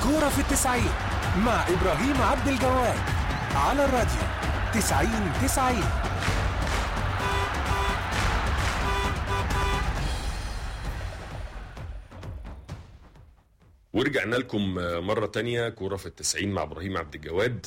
كورة في التسعين مع إبراهيم عبد الجواد على الراديو تسعين تسعين ورجعنا لكم مرة تانية كورة في التسعين مع إبراهيم عبد الجواد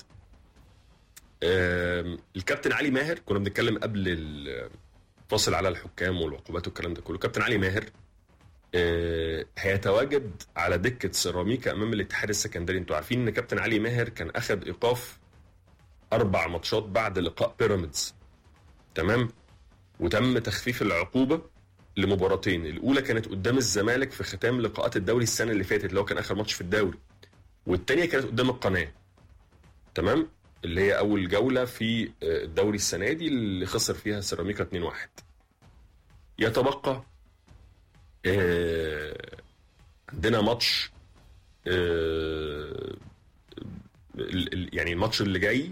آم، الكابتن علي ماهر كنا بنتكلم قبل الفاصل على الحكام والعقوبات والكلام ده كله كابتن علي ماهر آه، هيتواجد على دكة سيراميكا أمام الاتحاد السكندري انتوا عارفين إن كابتن علي ماهر كان أخد إيقاف أربع ماتشات بعد لقاء بيراميدز تمام وتم تخفيف العقوبة لمباراتين الأولى كانت قدام الزمالك في ختام لقاءات الدوري السنة اللي فاتت اللي هو كان آخر ماتش في الدوري والتانية كانت قدام القناة تمام اللي هي أول جولة في آه، الدوري السنة دي اللي خسر فيها سيراميكا 2-1 يتبقى آه، عندنا ماتش آه، ال- ال- يعني الماتش اللي جاي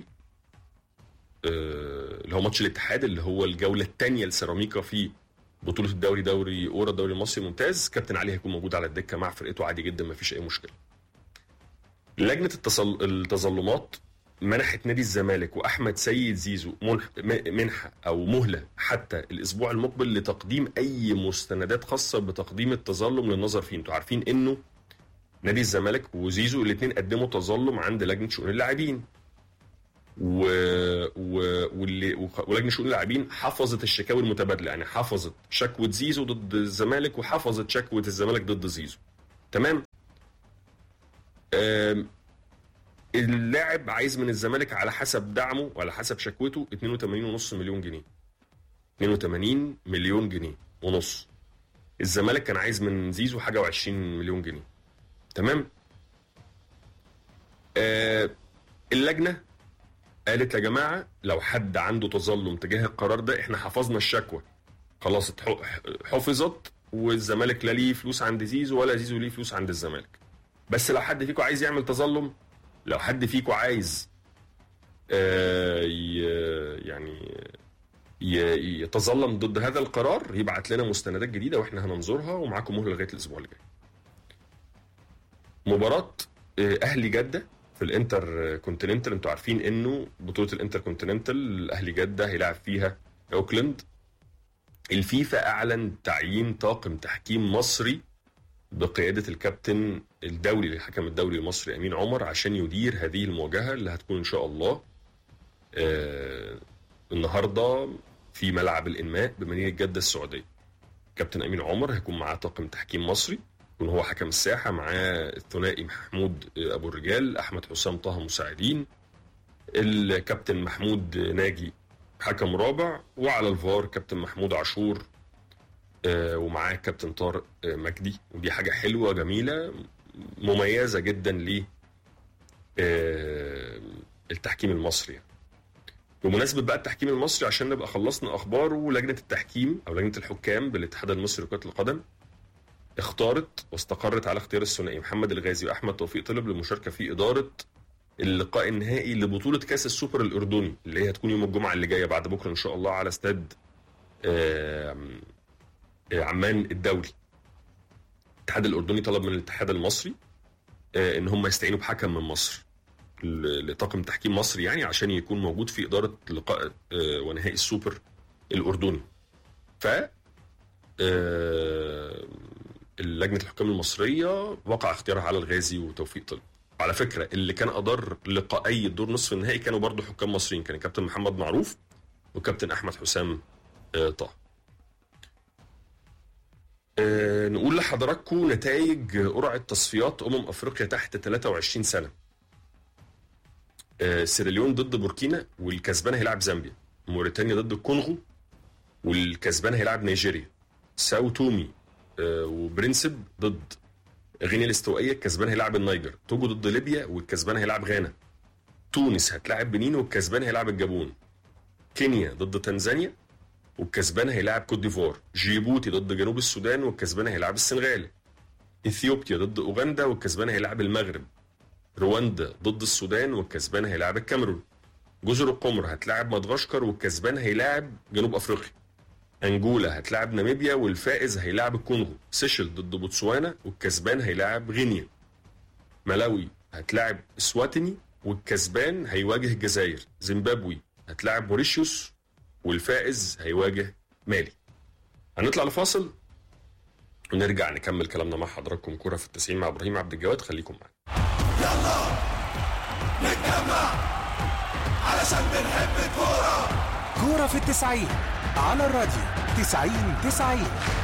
آه، اللي هو ماتش الاتحاد اللي هو الجوله الثانيه لسيراميكا في بطوله الدوري دوري اورا الدوري المصري الممتاز كابتن علي هيكون موجود على الدكه مع فرقته عادي جدا ما فيش اي مشكله لجنه التصل... التظلمات منحت نادي الزمالك واحمد سيد زيزو منح... م- منحه او مهله حتى الاسبوع المقبل لتقديم اي مستندات خاصه بتقديم التظلم للنظر فيه انتوا عارفين انه نادي الزمالك وزيزو الاثنين قدموا تظلم عند لجنه شؤون اللاعبين و... و... واللي... وخ- ولجنه شؤون اللاعبين حفظت الشكاوي المتبادله يعني حفظت شكوى زيزو ضد الزمالك وحفظت شكوى الزمالك ضد زيزو تمام آم، اللاعب عايز من الزمالك على حسب دعمه وعلى حسب شكوته 82.5 مليون جنيه 82 مليون جنيه ونص الزمالك كان عايز من زيزو حاجه و20 مليون جنيه تمام آه اللجنه قالت يا جماعه لو حد عنده تظلم تجاه القرار ده احنا حفظنا الشكوى خلاص اتح- حفظت والزمالك لا ليه فلوس عند زيزو ولا زيزو ليه فلوس عند الزمالك بس لو حد فيكم عايز يعمل تظلم لو حد فيكم عايز آه، ي- يعني ي- يتظلم ضد هذا القرار يبعت لنا مستندات جديده واحنا هننظرها ومعاكم مهله لغايه الاسبوع اللي جاي. مباراه آه، اهلي جده في الانتر كونتيننتال انتوا عارفين انه بطوله الانتر كونتيننتال اهلي جده هيلاعب فيها اوكلاند. الفيفا اعلن تعيين طاقم تحكيم مصري بقياده الكابتن الدولي للحكم الدولي المصري امين عمر عشان يدير هذه المواجهه اللي هتكون ان شاء الله آه، النهارده في ملعب الانماء بمدينه جده السعوديه. كابتن امين عمر هيكون معاه طاقم تحكيم مصري يكون هو حكم الساحه معاه الثنائي محمود ابو الرجال احمد حسام طه مساعدين الكابتن محمود ناجي حكم رابع وعلى الفار كابتن محمود عاشور آه، ومعاه كابتن طارق آه، مجدي ودي حاجه حلوه جميله مميزه جدا ل آه، التحكيم المصري يعني. بمناسبة بقى التحكيم المصري عشان نبقى خلصنا أخبار ولجنة التحكيم أو لجنة الحكام بالاتحاد المصري لكرة القدم اختارت واستقرت على اختيار الثنائي محمد الغازي وأحمد توفيق طلب للمشاركة في إدارة اللقاء النهائي لبطولة كأس السوبر الأردني اللي هي هتكون يوم الجمعة اللي جاية بعد بكرة إن شاء الله على استاد آم، آه، عمان الدولي الاتحاد الأردني طلب من الاتحاد المصري آه، إن هم يستعينوا بحكم من مصر ل- لطاقم تحكيم مصري يعني عشان يكون موجود في إدارة لقاء آه، ونهائي السوبر الأردني ف آه، لجنة الحكام المصرية وقع اختيارها على الغازي وتوفيق طلب على فكرة اللي كان أدار لقائي الدور نصف النهائي كانوا برضو حكام مصريين كان الكابتن محمد معروف وكابتن أحمد حسام آه، طه آه، نقول لحضراتكم نتائج قرعة تصفيات أمم أفريقيا تحت 23 سنة آه، سيراليون ضد بوركينا والكسبان هيلاعب زامبيا موريتانيا ضد الكونغو والكسبان هيلاعب نيجيريا ساو تومي آه، وبرنسب ضد غينيا الاستوائية الكسبان هيلاعب النيجر توجو ضد ليبيا والكسبان هيلاعب غانا تونس هتلاعب بنين والكسبان هيلاعب الجابون كينيا ضد تنزانيا والكسبان هيلاعب كوت ديفوار جيبوتي ضد جنوب السودان والكسبان هيلاعب السنغال اثيوبيا ضد اوغندا والكسبان هيلاعب المغرب رواندا ضد السودان والكسبان هيلاعب الكاميرون جزر القمر هتلاعب مدغشقر والكسبان هيلاعب جنوب افريقيا انجولا هتلاعب ناميبيا والفائز هيلاعب الكونغو سيشل ضد بوتسوانا والكسبان هيلاعب غينيا ملاوي هتلاعب اسواتيني والكسبان هيواجه الجزائر زيمبابوي هتلاعب موريشيوس والفائز هيواجه مالي هنطلع لفاصل ونرجع نكمل كلامنا مع حضراتكم كوره في التسعين مع ابراهيم عبد الجواد خليكم معانا يلا نتجمع علشان بنحب الكورة كورة في التسعين على الراديو تسعين تسعين